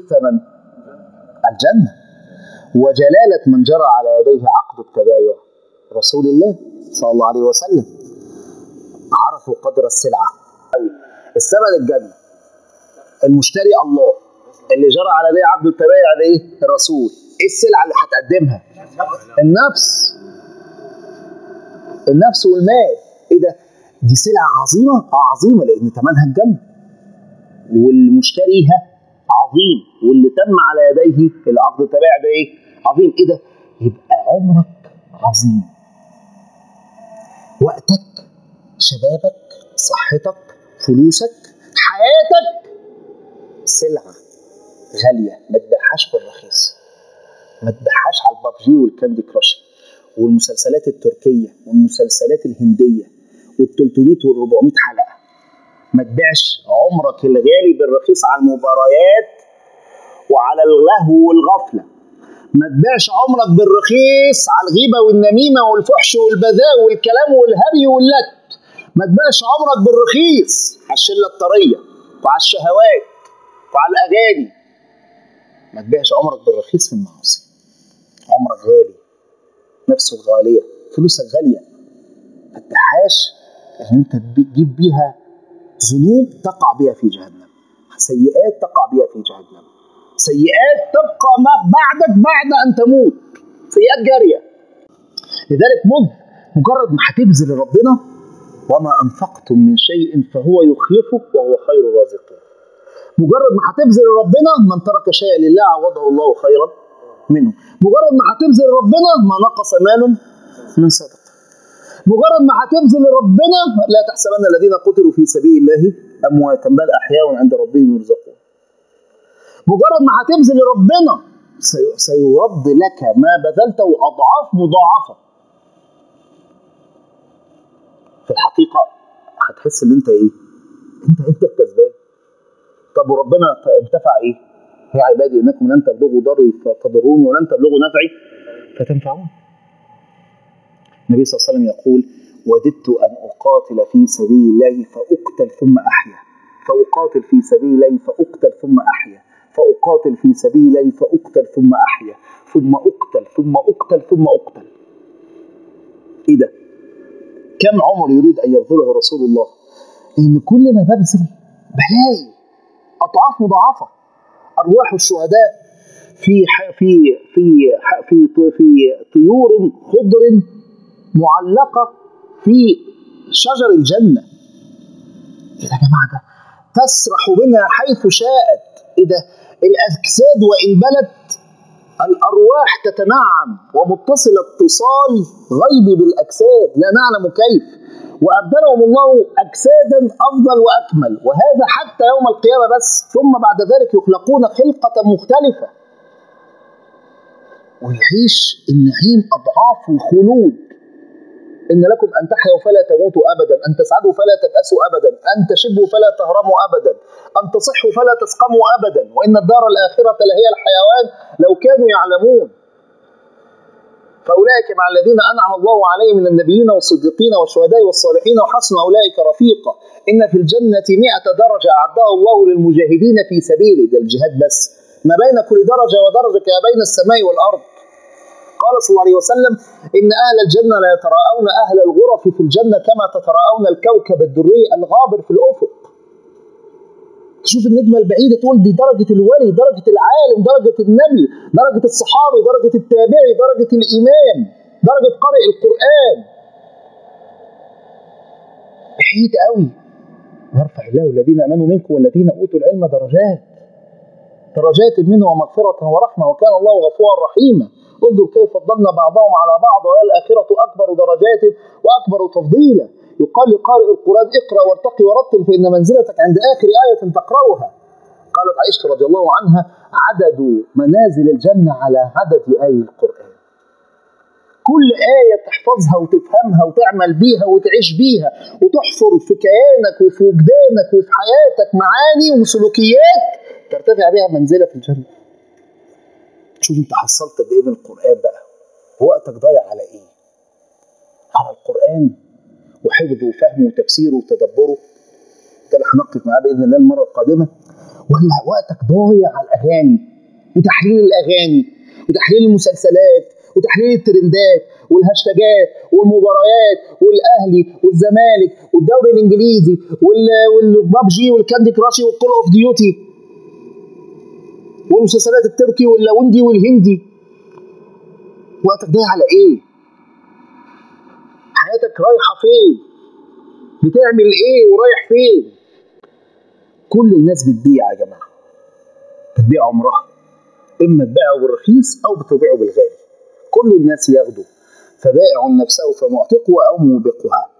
الثمن الجنة وجلالة من جرى على يديه عقد التبايع رسول الله صلى الله عليه وسلم عرفوا قدر السلعة الثمن الجنة المشتري الله اللي جرى على يديه عقد التبايع ده ايه الرسول ايه السلعة اللي هتقدمها النفس النفس والمال ايه ده دي سلعة عظيمة اه عظيمة لان ثمنها الجنة واللي مشتريها عظيم واللي تم على يديه العقد التبايع ده ايه عظيم ايه ده يبقى عمرك عظيم وقتك شبابك صحتك فلوسك حياتك سلعة غالية ما تبيعهاش بالرخيص ما تبيعهاش على البابجي والكاندي كراش والمسلسلات التركية والمسلسلات الهندية وال 300 وال 400 حلقة ما تبيعش عمرك الغالي بالرخيص على المباريات وعلى اللهو والغفلة ما تبيعش عمرك بالرخيص على الغيبة والنميمة والفحش والبذاء والكلام والهري واللت ما تبيعش عمرك بالرخيص على الشلة الطرية وعلى الشهوات وعلى الأغاني ما تبيعش عمرك بالرخيص في المعاصي عمرك غالي نفسه غالية فلوسك غالية ما تبيعهاش ان انت تجيب بيها ذنوب تقع بها في جهنم سيئات تقع بها في جهنم سيئات تبقى ما بعدك بعد ان تموت سيئات جاريه لذلك مد مجرد ما هتبذل ربنا وما انفقتم من شيء فهو يخلفه وهو خير الرازقين مجرد ما هتبذل ربنا من ترك شيئا لله عوضه الله خيرا منه مجرد ما هتبذل ربنا ما نقص مال من صدقه مجرد ما هتبذل ربنا لا تحسبن الذين قتلوا في سبيل الله امواتا بل احياء عند ربهم يرزقون مجرد ما هتبذل ربنا سيرد لك ما بذلته اضعاف مضاعفه في الحقيقه هتحس ان انت ايه انت انت الكسبان طب وربنا انتفع ايه يا عبادي انكم لن تبلغوا ضري فتضروني ولن تبلغوا نفعي فتنفعون النبي صلى الله عليه وسلم يقول وددت أن أقاتل في سبيل الله فأقتل ثم أحيا فأقاتل في سبيل الله فأقتل ثم أحيا فأقاتل في سبيل الله فأقتل ثم أحيا ثم أقتل ثم أقتل ثم أقتل إيه ده؟ كم عمر يريد أن يبذله رسول الله؟ لأن كل ما ببذل بلاقي أضعاف مضاعفة أرواح الشهداء في في في في في طيور خضر معلقة في شجر الجنة إيه يا جماعة ده تسرح منها حيث شاءت إذا الأجساد وإن بلت الأرواح تتنعم ومتصل اتصال غيبي بالأجساد لا نعلم كيف وأبدلهم الله أجسادا أفضل وأكمل وهذا حتى يوم القيامة بس ثم بعد ذلك يخلقون خلقة مختلفة ويعيش النعيم أضعاف الخلود إن لكم أن تحيوا فلا تموتوا أبدا أن تسعدوا فلا تبأسوا أبدا أن تشبوا فلا تهرموا أبدا أن تصحوا فلا تسقموا أبدا وإن الدار الآخرة لهي الحيوان لو كانوا يعلمون فأولئك مع الذين أنعم الله عليهم من النبيين والصديقين والشهداء والصالحين وحسن أولئك رفيقا إن في الجنة مئة درجة أعدها الله للمجاهدين في سبيله ده الجهاد بس ما بين كل درجة ودرجة كما بين السماء والأرض قال صلى الله عليه وسلم إن أهل الجنة لا يتراءون أهل الغرف في الجنة كما تتراءون الكوكب الدري الغابر في الأفق تشوف النجمة البعيدة تقول دي درجة الولي درجة العالم درجة النبي درجة الصحابي درجة التابعي درجة الإمام درجة قارئ القرآن بعيد قوي يرفع الله الذين آمنوا منكم والذين أوتوا العلم درجات درجات منه ومغفرة ورحمة وكان الله غفورا رحيما انظر كيف فضلنا بعضهم على بعض والآخرة أكبر درجات وأكبر تفضيلا يقال لقارئ القرآن اقرأ وارتقي ورتل فإن منزلتك عند آخر آية تقرأها قالت عائشة رضي الله عنها عدد منازل الجنة على عدد آي القرآن كل آية تحفظها وتفهمها وتعمل بيها وتعيش بيها وتحفر في كيانك وفي وجدانك وفي حياتك معاني وسلوكيات ترتفع بها منزلة في الجنة شوف انت حصلت قد ايه من القرآن بقى وقتك ضايع على ايه على القرآن وحفظه وفهمه وتفسيره وتدبره ده اللي هنقف معاه باذن الله المره القادمه ولا وقتك ضايع على الاغاني وتحليل الاغاني وتحليل المسلسلات وتحليل الترندات والهاشتاجات والمباريات والاهلي والزمالك والدوري الانجليزي والبابجي والكاندي كراشي والكول اوف ديوتي والمسلسلات التركي واللاوندي والهندي وقتك ضايع على ايه؟ حياتك رايحه فين؟ بتعمل ايه ورايح فين؟ كل الناس بتبيع يا جماعه بتبيع عمرها اما تبيعه بالرخيص او بتبيعه بالغالي كل الناس ياخدوا فبائع نفسه فمعتقها او موبقها